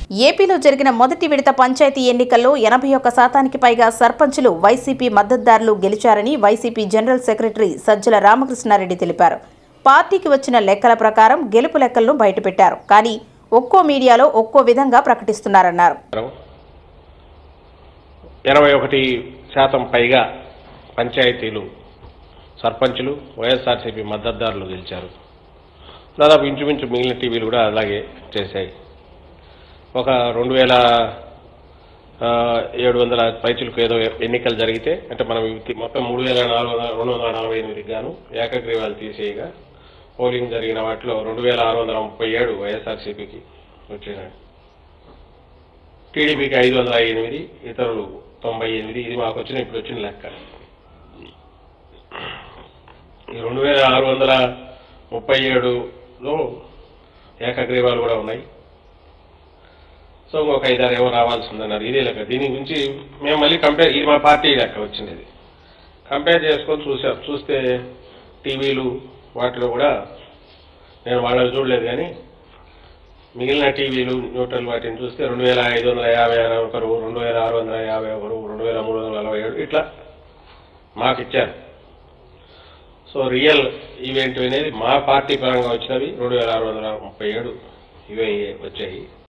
ఏపీలో జరిగిన మొదటి విడత పంచాయతీ ఎన్నికల్లో ఎనభై ఒక్క శాతానికి పైగా సర్పంచులు వైసీపీ మద్దతుదారులు గెలిచారని వైసీపీ జనరల్ సెక్రటరీ సజ్జల రామకృష్ణారెడ్డి తెలిపారు పార్టీకి వచ్చిన లెక్కల ప్రకారం గెలుపు లెక్కలను బయటపెట్టారు కానీ ఒక్కో మీడియాలో ఒక్కో విధంగా ప్రకటిస్తున్నారన్నారు ఎనభై ఒకటి శాతం పైగా పంచాయతీలు సర్పంచులు వైఎస్ఆర్సీపీ మద్దతుదారులు గెలిచారు దాదాపు ఇంచుమించు మిగిలిన టీవీలు కూడా అలాగే చేశాయి ఒక రెండు వేల ఆ, ఏడు వందల పైచులకు ఏదో ఎన్నికలు జరిగితే అంటే మనం ఇవి మొత్తం మూడు వేల నాలుగు వందల రెండు వందల నలభై ఎనిమిదికి గాను ఏకగ్రీవాలు తీసేయగా పోలింగ్ జరిగిన వాటిలో రెండు వేల ఆరు వందల ముప్పై ఏడు వైఎస్ఆర్సీపీకి వచ్చినాయి టీడీపీకి ఐదు వందల ఎనిమిది ఇతరులు తొంభై ఎనిమిది ఇది మాకు వచ్చిన ఇప్పుడు వచ్చిన లెక్క ఈ రెండు వేల ఆరు వందల ముప్పై ఏడులో ఏకగ్రీవాలు కూడా ఉన్నాయి సో ఇంకొక ఐదారు ఏమో రావాల్సి ఉందన్నారు ఇదే లెక్క దీని గురించి మేము మళ్ళీ కంపేర్ ఇది మా పార్టీ లెక్క వచ్చింది ఇది కంపేర్ చేసుకొని చూసాం చూస్తే టీవీలు వాటిలో కూడా నేను వాళ్ళని చూడలేదు కానీ మిగిలిన టీవీలు న్యూట్రల్ వాటిని చూస్తే రెండు వేల ఐదు వందల యాభై ఆరు ఒకరు రెండు వేల ఆరు వందల యాభై ఒకరు రెండు వేల మూడు వందల నలభై ఏడు ఇట్లా మాకు ఇచ్చారు సో రియల్ ఈవెంట్ అనేది మా పార్టీ పరంగా వచ్చినవి రెండు వేల ఆరు వందల ముప్పై ఏడు ఇవే వచ్చాయి